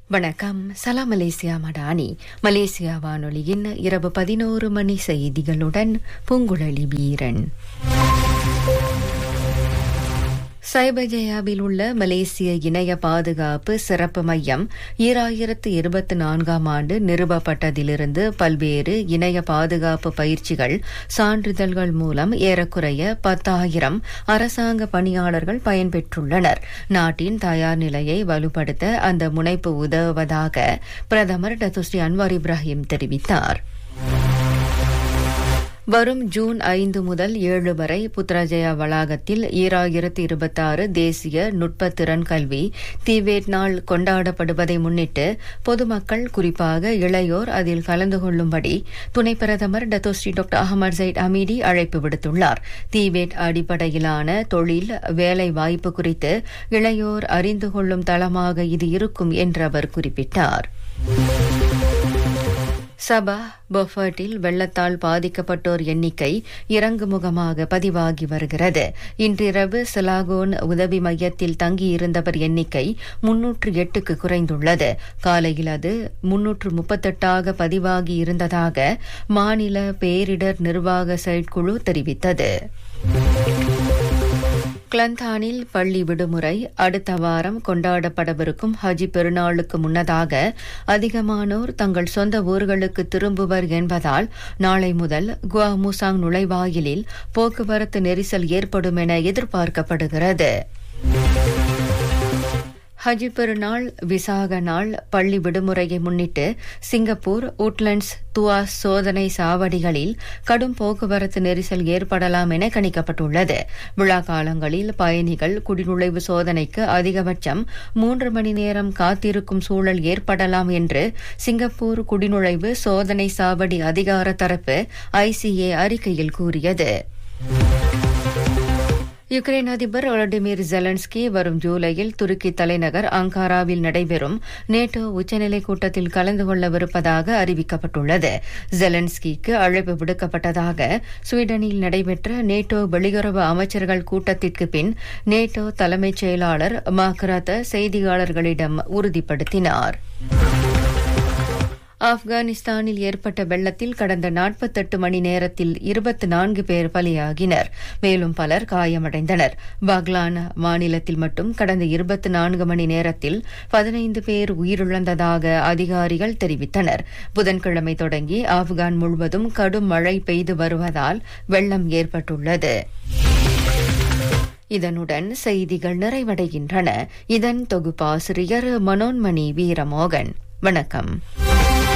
வணக்கம் சலாம் Malaysia Madani Malaysia வானொலியின் இரவு பதினோரு மணி செய்திகளுடன் பூங்குழலி வீரன் சைபஜயாவில் உள்ள மலேசிய இணைய பாதுகாப்பு சிறப்பு மையம் ஈராயிரத்து இருபத்தி நான்காம் ஆண்டு நிறுவப்பட்டதிலிருந்து பல்வேறு இணைய பாதுகாப்பு பயிற்சிகள் சான்றிதழ்கள் மூலம் ஏறக்குறைய பத்தாயிரம் அரசாங்க பணியாளர்கள் பயன்பெற்றுள்ளனர் நாட்டின் தயார் நிலையை வலுப்படுத்த அந்த முனைப்பு உதவுவதாக பிரதமர் டத்துஸ்ரீ அன்வார் இப்ராஹிம் தெரிவித்தார் வரும் ஜூன் ஐந்து முதல் ஏழு வரை புத்ராஜயா வளாகத்தில் ஈராயிரத்து இருபத்தாறு தேசிய நுட்ப திறன் கல்வி தீவேட் நாள் கொண்டாடப்படுவதை முன்னிட்டு பொதுமக்கள் குறிப்பாக இளையோர் அதில் கலந்து கொள்ளும்படி துணை பிரதமர் Datuk Seri doctor Ahmad Zahid Hamidi அழைப்பு விடுத்துள்ளார் தீவேட் அடிப்படையிலான தொழில் வேலை வாய்ப்பு குறித்து இளையோர் அறிந்து கொள்ளும் தளமாக இது இருக்கும் என்று அவர் குறிப்பிட்டார் சபா பொஃபர்ட்டில் வெள்ளத்தால் பாதிக்கப்பட்டோர் எண்ணிக்கை இறங்குமுகமாக பதிவாகி வருகிறது இன்றிரவு சிலாகோன் உதவி மையத்தில் தங்கியிருந்தவர் எண்ணிக்கை முன்னூற்று எட்டுக்கு குறைந்துள்ளது காலையில் அது முன்னூற்று முப்பத்தெட்டாக பதிவாகி இருந்ததாக மாநில பேரிடர் நிர்வாக செயற்குழு தெரிவித்தது கிளந்தானில் பள்ளி விடுமுறை அடுத்த வாரம் கொண்டாடப்படவிருக்கும் ஹஜி பெருநாளுக்கு முன்னதாக அதிகமானோர் தங்கள் சொந்த ஊர்களுக்கு திரும்புவர் என்பதால் நாளை முதல் குவா முசாங் நுழைவாயிலில் போக்குவரத்து நெரிசல் ஏற்படும் என எதிர்பார்க்கப்படுகிறது ஹஜி பெருநாள் விசாக நாள் பள்ளி விடுமுறையை முன்னிட்டு சிங்கப்பூர் உட்லண்ட்ஸ் துவாஸ் சோதனை சாவடிகளில் கடும் போக்குவரத்து நெரிசல் ஏற்படலாம் என கணிக்கப்பட்டுள்ளது விழா காலங்களில் பயணிகள் குடிநுழைவு சோதனைக்கு அதிகபட்சம் மூன்று மணி நேரம் காத்திருக்கும் சூழல் ஏற்படலாம் என்று சிங்கப்பூர் குடிநுழைவு சோதனை சாவடி அதிகார தரப்பு ஐசிஏ அறிக்கையில் கூறியது யுக்ரைன் அதிபர் ஒலடிமிர் ஜெலன்ஸ்கி வரும் ஜூலையில் துருக்கி தலைநகர் அங்காராவில் நடைபெறும் நேட்டோ உச்சநிலை கூட்டத்தில் கலந்து கொள்ளவிருப்பதாக அறிவிக்கப்பட்டுள்ளது ஜெலன்ஸ்கிக்கு அழைப்பு விடுக்கப்பட்டதாக ஸ்வீடனில் நடைபெற்ற நேட்டோ வெளியுறவு அமைச்சர்கள் கூட்டத்திற்கு பின் நேட்டோ தலைமைச் செயலாளர் மாக்ராத்த செய்தியாளர்களிடம் உறுதிப்படுத்தினார் ஆப்கானிஸ்தானில் ஏற்பட்ட வெள்ளத்தில் கடந்த நாற்பத்தெட்டு மணி நேரத்தில் இருபத்தி நான்கு பேர் பலியாகினர் மேலும் பலர் காயமடைந்தனர் பக்லான் மாநிலத்தில் மட்டும் கடந்த இருபத்தி நான்கு மணி நேரத்தில் பதினைந்து பேர் உயிரிழந்ததாக அதிகாரிகள் தெரிவித்தனர் புதன்கிழமை தொடங்கி ஆப்கான் முழுவதும் கடும் மழை பெய்து வருவதால் வெள்ளம் ஏற்பட்டுள்ளது இதனுடன் செய்திகள் நிறைவடைகின்றன இதன் தொகுப்பாசிரியர் மனோன்மணி வீரமோகன் வணக்கம்